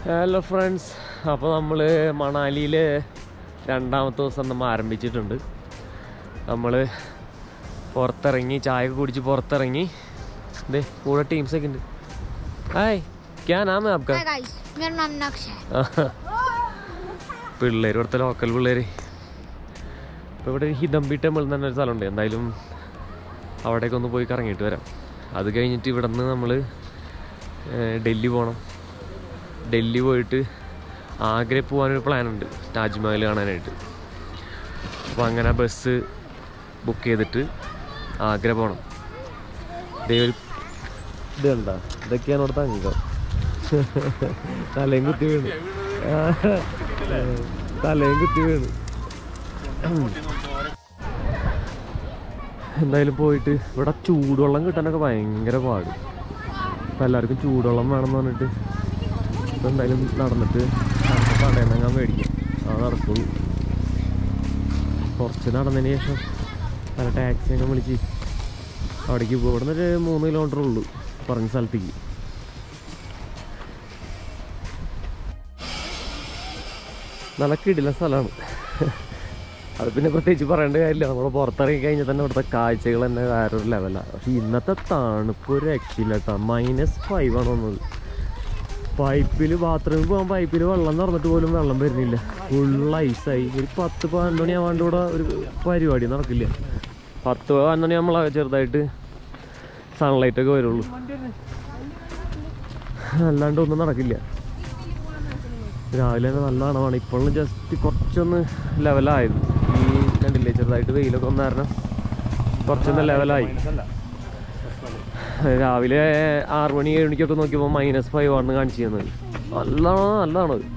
Hello friends അപ്പോൾ നമ്മൾ മണാലിയിൽ രണ്ടാമത്തെ ദിവസം നമ്മൾ ആരംഭിച്ചിട്ടുണ്ട് നമ്മൾ പുറത്തിറങ്ങി ചായ ഒക്കെ കുടിച്ച് പുറത്തിറങ്ങി ദേ കൂടെ ടീംസൊക്കെ ഉണ്ട് ഹായ് ക്യാ നാം ഹൈ ആപ്കാ हाय गाइस मेरा नाम नक्श है പിള്ളേർ ഇവിടുത്തെ ലോക്കൽ പിള്ളേർ ഇപ്പോൾ ഇവിടെ ഒരു ഹിദംബി ടെമ്പിൾ എന്ന് പറഞ്ഞൊരു സ്ഥലമുണ്ട് എന്തായാലും അവിടേക്ക് ഒന്ന് പോയി കറങ്ങിയിട്ട് വരാം അത് കഴിഞ്ഞിട്ട് ഇവിടെ നിന്ന് നമ്മൾ ഡൽഹി പോകണം ഡൽഹി പോയിട്ട് ആഗ്ര പോകാനൊരു പ്ലാനുണ്ട് താജ്മഹൽ കാണാനായിട്ട് അപ്പോൾ അങ്ങനെ ബസ് ബുക്ക് ചെയ്തിട്ട് ആഗ്ര പോകണം ദേ ഒരു ഇത് കണ്ടാ ഇതൊക്കെയാണ് ഇവിടുത്തെ അംഗം തലയും കുത്തി വീണ് ആ, തലയും കുത്തി വീണ് എന്തായാലും പോയിട്ട് ഇവിടെ ചൂടുവെള്ളം കിട്ടാനൊക്കെ ഭയങ്കര പാട് അപ്പം എല്ലാവർക്കും ചൂടുവെള്ളം വേണമെന്ന് പറഞ്ഞിട്ട് ഇപ്പം എന്തായാലും നടന്നിട്ട് അടുത്ത കടയിൽ നിന്ന് ഞാൻ മേടിക്കും അത് നടക്കുള്ളൂ കുറച്ച് നടന്നതിന് ശേഷം പല ടാക്സിയൊക്കെ വിളിച്ച് അവിടേക്ക് പോകും ഇവിടെ നിന്ന് ഒരു മൂന്ന് കിലോമീറ്റർ ഉള്ളൂ പറഞ്ഞ സ്ഥലത്തേക്ക് നല്ല കിടില സ്ഥലമാണ് അത് പിന്നെ പ്രത്യേകിച്ച് പറയേണ്ട കാര്യമില്ല നമ്മൾ പുറത്തിറങ്ങി കഴിഞ്ഞാൽ തന്നെ ഇവിടുത്തെ കാഴ്ചകൾ തന്നെ വേറൊരു ലെവലാണ് പക്ഷെ ഇന്നത്തെ തണുപ്പ് ഒരു രക്ഷയില്ല കേട്ടോ മൈനസ് ഫൈവ് ആണ് വന്നത് പൈപ്പിൽ ബാത്റൂമിൽ പോകാൻ പൈപ്പിൽ വെള്ളം നിറഞ്ഞിട്ട് പോലും വെള്ളം വരുന്നില്ല ഫുൾ ഐസായി ഒരു പത്ത് പതിനൊന്ന് മണി ആവാണ്ട് ഇവിടെ ഒരു പരിപാടി നടക്കില്ല പത്ത് പതിനൊന്ന് മണി നമ്മളെ ചെറുതായിട്ട് സൺലൈറ്റ് ഒക്കെ വരുള്ളൂ അല്ലാണ്ട് ഒന്നും നടക്കില്ല രാവിലെ തന്നെ നല്ല തണവാണ് ഇപ്പോഴും ജസ്റ്റ് കുറച്ചൊന്ന് ലെവലായത് ഈ കണ്ടില്ലേ ചെറുതായിട്ട് വെയിലൊക്കെ വന്ന കാരണം കുറച്ചൊന്ന് ലെവലായി രാവിലെ ആറ് മണി ഏഴ് മണിക്കൊക്കെ നോക്കിയപ്പോൾ മൈനസ് ഫൈവ് ആണ് കാണിച്ചു തന്നത് നല്ലതാണോ നല്ലതാണോ അത്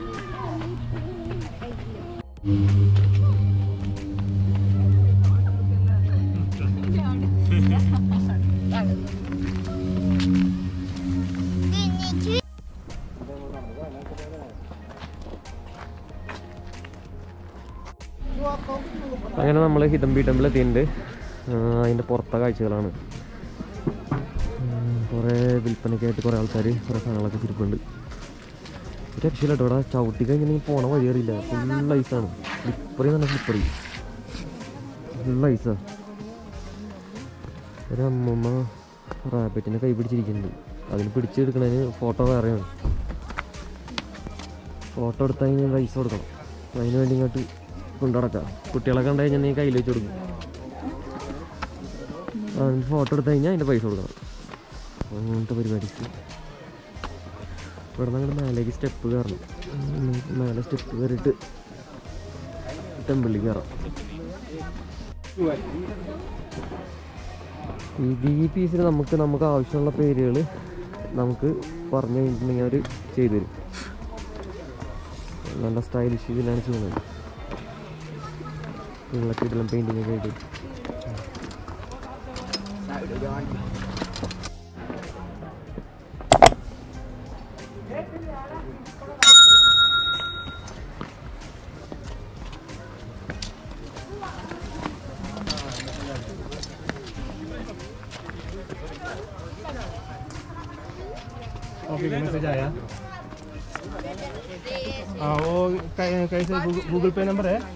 അങ്ങനെ നമ്മൾ ഹിദംബി ടെമ്പിൾ എത്തിയിട്ടുണ്ട് അതിൻ്റെ പുറത്തെ കാഴ്ചകളാണ് ഉം, കുറേ വിൽപ്പനയ്ക്കായിട്ട് കുറേ ആൾക്കാർ കുറേ സാധനങ്ങളൊക്കെ ചിരിപ്പുണ്ട് രക്ഷയില്ല കേട്ടോ ഇവിടെ ചവിട്ടി കഴിഞ്ഞിട്ടുണ്ടെങ്കിൽ പോണ വഴി അറിയില്ല ഫുൾ ഐസാണ് സ്ലിപ്പറി തന്നെ സ്ലിപ്പറി ഫുൾ ഐസാ ഒരു അമ്മമ്മ റാബറ്റിനെ കൈ പിടിച്ചിരിക്കുന്നുണ്ട് അതിന് പിടിച്ചെടുക്കണതിന് ഫോട്ടോ വേറെയാണ് ഫോട്ടോ എടുത്താൽ കഴിഞ്ഞാൽ പൈസ കൊടുക്കണം അതിന് വേണ്ടി ഇങ്ങോട്ട് കൊണ്ടുനടക്കാം കുട്ടികളെ കണ്ടു കഴിഞ്ഞാൽ നീ കയ്യിൽ വെച്ച് കൊടുക്കും അതിന് ഫോട്ടോ എടുത്തു കഴിഞ്ഞാൽ അതിൻ്റെ പൈസ കൊടുക്കണം അങ്ങനത്തെ പരിപാടി ഇവിടെ നിന്ന് അങ്ങോട്ട് മേലേക്ക് സ്റ്റെപ്പ് കയറണം ഉം, മേലെ സ്റ്റെപ്പ് കയറിയിട്ട് ടെമ്പിളിൽ കയറാം ഇത് ഈ പീസിൽ നമുക്ക് നമുക്ക് ആവശ്യമുള്ള പേരുകൾ നമുക്ക് പറഞ്ഞു കഴിഞ്ഞിട്ടുണ്ടെങ്കിൽ അവർ ചെയ്തു തരും നല്ല സ്റ്റൈലിഷ് ഇതിലാണ് ചെയ്യുന്നത് നിങ്ങളൊക്കെ ഇതിലും പെയിൻറ്റിങ് ഒക്കെ ആയിട്ട് ऑफिस में मैसेज आया हाँ वो कै- कैसे गूगल- गूगल पे नंबर है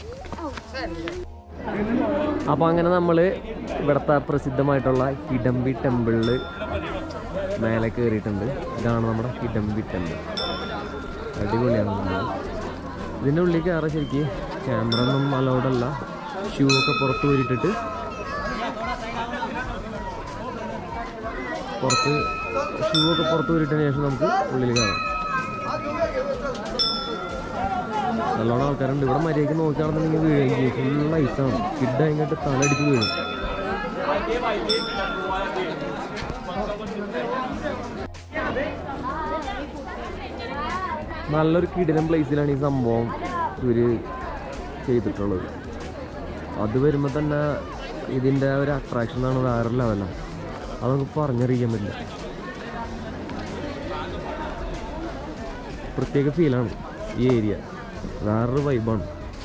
അപ്പോൾ അങ്ങനെ നമ്മൾ ഇവിടുത്തെ പ്രസിദ്ധമായിട്ടുള്ള ഹിഡംബി ടെമ്പിളിൽ മേലെ കയറിയിട്ടുണ്ട് ഇതാണ് നമ്മുടെ ഹിഡംബി ടെമ്പിൾ അടിപൊളിയാണ് സംഭവം. ഇതിൻ്റെ ഉള്ളിൽ കയറാൻ ശരിക്ക് ക്യാമറ ഒന്നും അലൗഡ് അല്ല ഷൂ ഒക്കെ പുറത്ത് ഊരിട്ടിട്ട് പുറത്ത് ഷൂ ഒക്കെ പുറത്ത് ഊരിട്ടതിന് ശേഷം നമുക്ക് ഉള്ളിൽ കയറാം നല്ലോണം ആൾക്കാരുണ്ട് ഇവിടെ മര്യാദയ്ക്ക് നോക്കുകയാണെന്നുണ്ടെങ്കിൽ വീഴുകയും ചെയ്യും ഫുൾ ഐസാണ് സ്കിഡ് കഴിഞ്ഞിട്ട് തലടിച്ച് വീഴും നല്ലൊരു കിടിലം പ്ലേസിലാണ് ഈ സംഭവം ഇവർ ചെയ്തിട്ടുള്ളത് അത് വരുമ്പോൾ തന്നെ ഇതിൻ്റെ ഒരു അട്രാക്ഷൻ ആണ് വേറെ ലെവലാണ് അത് നമുക്ക് പറഞ്ഞറിയിക്കാൻ പറ്റില്ല പ്രത്യേക ഫീലാണ് ഈ ഏരിയ വേറൊരു വൈബാണ്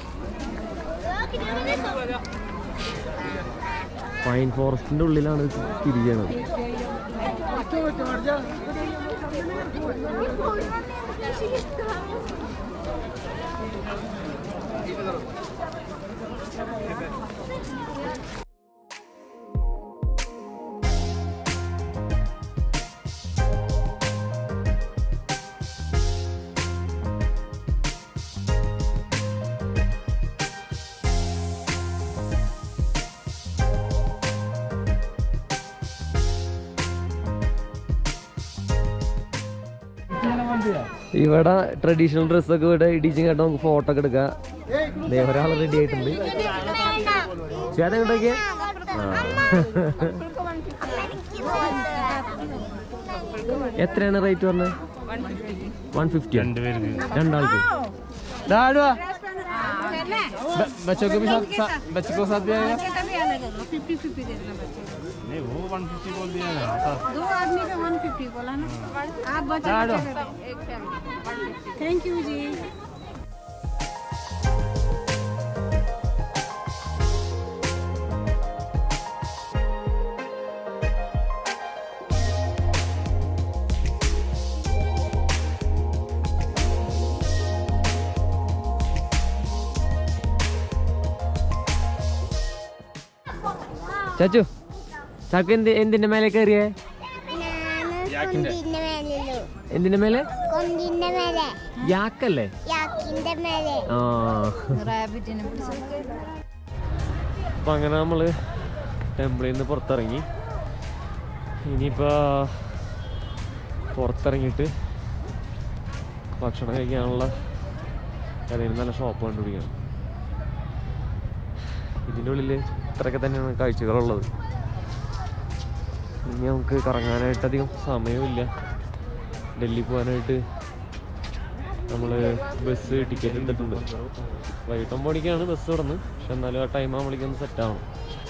പൈൻ ഫോറസ്റ്റിന്റെ ഉള്ളിലാണ് ഇത് സ്ഥിതി ചെയ്യണത് ഇവിടെ ട്രഡീഷണൽ ഡ്രസ്സൊക്കെ ഇവിടെ ഇടിച്ചും കേട്ടോ നമുക്ക് ഫോട്ടോ ഒക്കെ എടുക്കാം ദേ ഒരാൾ റെഡി ആയിട്ടുണ്ട് ചേട്ടൻ എങ്ങോട്ടേക്ക് എത്രയാണ് റേറ്റ് പറഞ്ഞത് വൺ ഫിഫ്റ്റി രണ്ടാൾക്ക് डालवा बच्चों को भी साथ सा- बच्चों को साथ भी आएगा नहीं वो वन फिफ्टी बोल दिया ना दो आदमी का वन फिफ्टी बोला ना आप बचा डालो थैंक यू जी ചാച്ചു ചാക്കു എന്ത് എന്തിന്റെ മേലെ കയറിയേ കൊണ്ടിന്റെ മേലല്ലോ എന്തിന്റെ മേലെ കൊണ്ടിന്റെ മേലെ യാക്കല്ലേ യാക്കിന്റെ മേലെ ആ അപ്പൊ അങ്ങനെ നമ്മള് ടെമ്പിളിൽ നിന്ന് പുറത്തിറങ്ങി ഇനിയിപ്പോ പുറത്തിറങ്ങിയിട്ട് ഭക്ഷണം കഴിക്കാനുള്ള ഏതെങ്കിലും നല്ല ഷോപ്പ് കണ്ടുപിടിക്കണം ഇതിൻ്റെ ഉള്ളിൽ ഇത്രയൊക്കെ തന്നെയാണ് കാഴ്ചകളുള്ളത് ഇനി നമുക്ക് കറങ്ങാനായിട്ട് അധികം സമയമില്ല ഡൽഹി പോകാനായിട്ട് നമ്മൾ ബസ് ടിക്കറ്റ് എടുത്തിട്ടുണ്ട് വൈകിട്ട് ഒമ്പത് മണിക്കാണ് ബസ് തുറന്ന് പക്ഷെ എന്നാലും ആ ടൈം ആകുമ്പോഴേക്കും ഒന്ന് സെറ്റ് ആവണം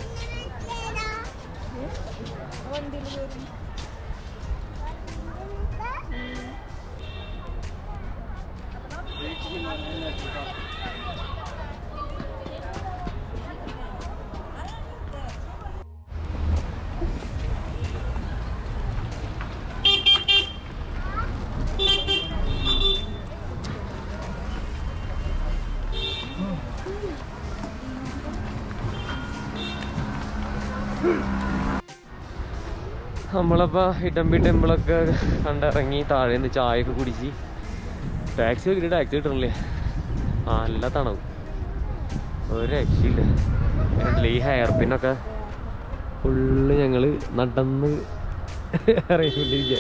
നമ്മളപ്പോൾ ഇടമ്പി ടെമ്പിളൊക്കെ കണ്ടിറങ്ങി താഴെ നിന്ന് ചായയൊക്കെ കുടിച്ച് ടാക്സി നോക്കിയിട്ട് ടാക്സി കിട്ടണില്ലേ ആ നല്ല തണവ് ഒരു രക്ഷയില്ല കണ്ടില്ലേ ഈ ഹെയർ പിന്നൊക്കെ ഫുള്ള് ഞങ്ങൾ നടന്ന് ഇറങ്ങിക്കൊണ്ടിരിക്കുക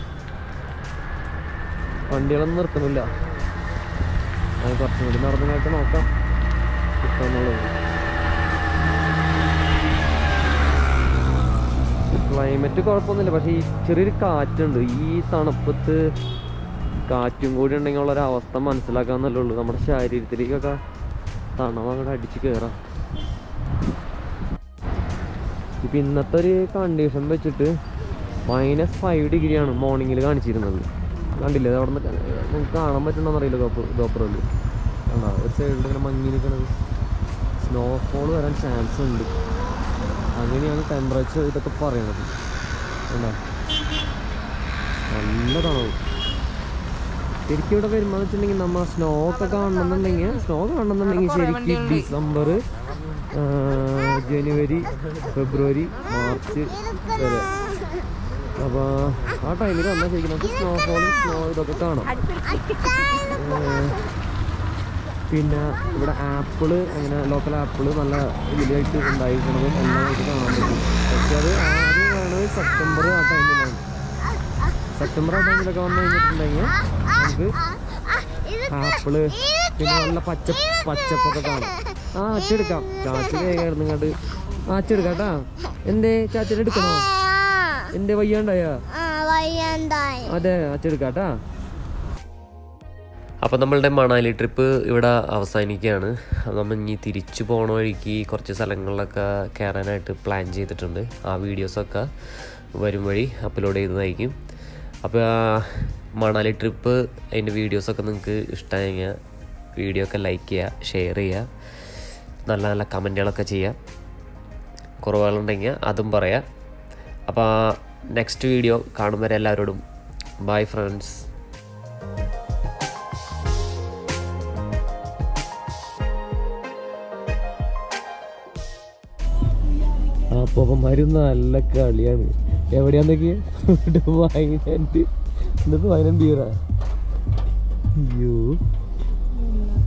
വണ്ടികളൊന്നും നിർത്തുന്നില്ല അത് കുറച്ചും കൂടി നടന്നങ്ങാട്ട് നോക്കാം കിട്ടുമെന്നുള്ളത് ക്ലൈമറ്റ് കുഴപ്പമൊന്നുമില്ല പക്ഷേ ഈ ചെറിയൊരു കാറ്റുണ്ട് ഈ തണുപ്പത്ത് കാറ്റും കൂടി ഉണ്ടെങ്കിൽ ഉള്ള ഒരു അവസ്ഥ മനസ്സിലാക്കാന്നല്ലേ ഉള്ളൂ നമ്മുടെ ശരീരത്തിലേക്കൊക്കെ തണവ് അങ്ങോട്ട് അടിച്ച് കയറാം ഇപ്പം ഇന്നത്തെ ഒരു കണ്ടീഷൻ വെച്ചിട്ട് മൈനസ് ഫൈവ് ഡിഗ്രിയാണ് മോർണിംഗിൽ കാണിച്ചിരുന്നത് കണ്ടില്ലേ അത് അവിടെ നിന്ന് നമുക്ക് കാണാൻ പറ്റണമെന്ന് അറിയില്ല ഗോപ്ര ഗോപ്രോയിൽ കണ്ടോ ഒരു സൈഡിൽ ഇങ്ങനെ മഞ്ഞ് നിൽക്കണത് സ്നോഫോൾ വരാൻ ചാൻസ് ഉണ്ട് അങ്ങനെയാണ് ടെമ്പറേച്ചർ ഇതൊക്കെ പറയണത് കണ്ടോ നല്ല തണവ് ശരിക്കും ഇവിടെ വരുമ്പോൾ വെച്ചിട്ടുണ്ടെങ്കിൽ നമ്മൾ സ്നോ ഒക്കെ കാണണമെന്നുണ്ടെങ്കിൽ സ്നോ കാണണമെന്നുണ്ടെങ്കിൽ ശരിക്കും ഡിസംബർ ജനുവരി ഫെബ്രുവരി മാർച്ച് വരെ അപ്പോൾ ആ ടൈമിൽ വന്നാൽ ശരിക്കും നമുക്ക് സ്നോഫോളും സ്നോ ഇതൊക്കെ കാണാം ഏഹ്, പിന്നെ ഇവിടെ ആപ്പിള് അങ്ങനെ ലോക്കൽ ആപ്പിള് നല്ല ഇതിലായിട്ട് ഉണ്ടായിരിക്കുന്നതും എല്ലാം ഇത് കാണാൻ പറ്റും പക്ഷെ അത് ആദ്യം വേണത് സെപ്റ്റംബർ ആ ടൈമിലാണ് സെപ്റ്റംബർ ആ ടൈമിലൊക്കെ വന്നു കഴിഞ്ഞിട്ടുണ്ടെങ്കിൽ നമുക്ക് ആപ്പിള് പിന്നെ നല്ല പച്ച പച്ചപ്പൊക്കെ കാണാം ആ അച്ചെടുക്കാം ചാച്ചി വേഗം ഇങ്ങോട്ട് ആ അച്ചെടുക്കാം കേട്ടാ എന്തേ ചാച്ചനെ എടുക്കണോ എന്തേ വയ്യാണ്ടായാ ആ വയ്യണ്ടായി അതെ അച്ചെടുക്കാം കേട്ടാ അപ്പോൾ നമ്മളുടെ മണാലി ട്രിപ്പ് ഇവിടെ അവസാനിക്കുകയാണ് അപ്പോൾ നമ്മൾ ഇനി തിരിച്ചു പോണ വഴിക്ക് കുറച്ച് സ്ഥലങ്ങളിലൊക്കെ കയറാനായിട്ട് പ്ലാൻ ചെയ്തിട്ടുണ്ട് ആ വീഡിയോസൊക്കെ വരും വഴി അപ്ലോഡ് ചെയ്തതായിരിക്കും അപ്പോൾ ആ മണാലി ട്രിപ്പ് അതിൻ്റെ വീഡിയോസൊക്കെ നിങ്ങൾക്ക് ഇഷ്ടമായെങ്കിൽ വീഡിയോ ഒക്കെ ലൈക്ക് ചെയ്യുക ഷെയർ ചെയ്യുക നല്ല നല്ല കമൻറ്റുകളൊക്കെ ചെയ്യുക കുറവുകളുണ്ടെങ്കിൽ അതും പറയാം അപ്പോൾ നെക്സ്റ്റ് വീഡിയോ കാണും വരെ എല്ലാവരോടും ബൈ ഫ്രണ്ട്സ് ആ പൊപ്പന്മാര് നല്ല കളിയാണ് എവിടെയാന്നൊക്കെ വൈനന്റ് എന്നിട്ട് വൈനൻ ബീറാ അയ്യോ